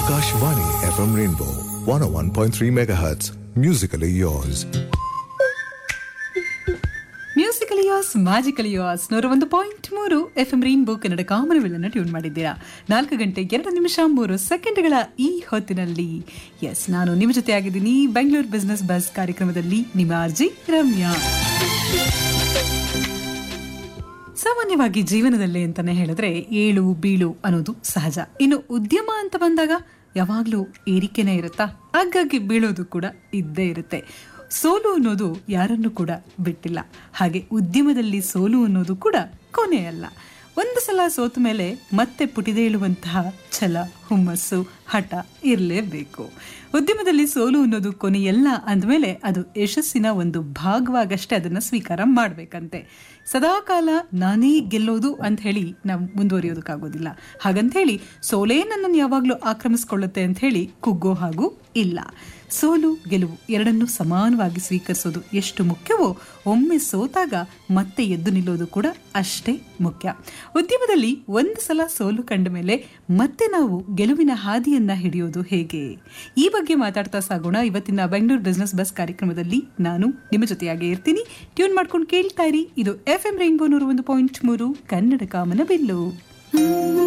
Akashvani FM Rainbow 101.3 MHz. Musically yours. Musically yours magically yours ನೂರ ಒಂದು point ಮೂರು F M rainbow Kannada ಕಾಮನವಿಲ್ಲನ್ನು tune ಮಾಡಿದ್ದೀರಾ ನಾಲ್ಕು ಗಂಟೆ ಎರಡು ನಿಮಿಷ ಮೂರು ಸೆಕೆಂಡ್ಗಳ ಈ ಹೊತ್ತಿನಲ್ಲಿ ಎಸ್ ನಾನು ನಿಮ್ಮ ಜೊತೆ ಆಗಿದ್ದೀನಿ ಬೆಂಗಳೂರು ಬಿಸ್ನೆಸ್ ಬಸ್ ಕಾರ್ಯಕ್ರಮದಲ್ಲಿ ನಿಮ್ಮ ಅರ್ಜಿ ರಮ್ಯಾ ಸಾಮಾನ್ಯವಾಗಿ ಜೀವನದಲ್ಲಿ ಅಂತಾನೆ ಹೇಳಿದ್ರೆ ಏಳು ಬೀಳು ಅನ್ನೋದು ಸಹಜ ಇನ್ನು ಉದ್ಯಮ ಅಂತ ಬಂದಾಗ ಯಾವಾಗಲೂ ಏರಿಕೆನೇ ಇರುತ್ತಾ ಆಗಾಗ್ಗೆ ಬೀಳೋದು ಕೂಡ ಇದ್ದೇ ಇರುತ್ತೆ ಸೋಲು ಅನ್ನೋದು ಯಾರನ್ನು ಕೂಡ ಬಿಟ್ಟಿಲ್ಲ ಹಾಗೆ ಉದ್ಯಮದಲ್ಲಿ ಸೋಲು ಅನ್ನೋದು ಕೂಡ ಕೊನೆಯಲ್ಲ ಒಂದು ಸಲ ಸೋತ ಮೇಲೆ ಮತ್ತೆ ಪುಟಿದೇಳುವಂತಹ ಛಲ ಹುಮ್ಮಸ್ಸು ಹಠ ಇರಲೇಬೇಕು ಉದ್ಯಮದಲ್ಲಿ ಸೋಲು ಅನ್ನೋದು ಕೊನೆಯಲ್ಲ ಅಂದಮೇಲೆ ಅದು ಯಶಸ್ಸಿನ ಒಂದು ಭಾಗವಾಗಷ್ಟೇ ಅದನ್ನು ಸ್ವೀಕಾರ ಮಾಡಬೇಕಂತೆ ಸದಾಕಾಲ ನಾನೇ ಗೆಲ್ಲೋದು ಅಂತ ಹೇಳಿ ನಾವು ಮುಂದುವರಿಯೋದಕ್ಕಾಗೋದಿಲ್ಲ ಹಾಗಂತ ಹೇಳಿ ಸೋಲೇ ನನ್ನನ್ನು ಯಾವಾಗಲೂ ಆಕ್ರಮಿಸ್ಕೊಳ್ಳುತ್ತೆ ಅಂತ ಹೇಳಿ ಕುಗ್ಗೋ ಹಾಗೂ ಇಲ್ಲ ಸೋಲು ಗೆಲುವು ಎರಡನ್ನೂ ಸಮಾನವಾಗಿ ಸ್ವೀಕರಿಸೋದು ಎಷ್ಟು ಮುಖ್ಯವೋ ಒಮ್ಮೆ ಸೋತಾಗ ಮತ್ತೆ ಎದ್ದು ನಿಲ್ಲೋದು ಕೂಡ ಅಷ್ಟೇ ಮುಖ್ಯ ಉದ್ಯಮದಲ್ಲಿ ಒಂದು ಸಲ ಸೋಲು ಕಂಡ ಮೇಲೆ ಮತ್ತೆ ನಾವು ಗೆಲುವಿನ ಹಾದಿಯನ್ನ ಹಿಡಿಯೋದು ಹೇಗೆ ಈ ಬಗ್ಗೆ ಮಾತಾಡ್ತಾ ಸಾಗೋಣ ಇವತ್ತಿನ ಬೆಂಗಳೂರು ಬಿಸ್ನೆಸ್ ಬಸ್ ಕಾರ್ಯಕ್ರಮದಲ್ಲಿ ನಾನು ನಿಮ್ಮ ಜೊತೆಯಾಗಿ ಇರ್ತೀನಿ ಟ್ಯೂನ್ ಮಾಡ್ಕೊಂಡು ಕೇಳ್ತಾ ಇರಿ ಇದು ಎಫ್ ಎಂ ರೈನ್ಬೋ ನೂರ ಒಂದು ಪಾಯಿಂಟ್ ಮೂರು ಕನ್ನಡ ಕಾಮನ ಬಿಲ್ಲು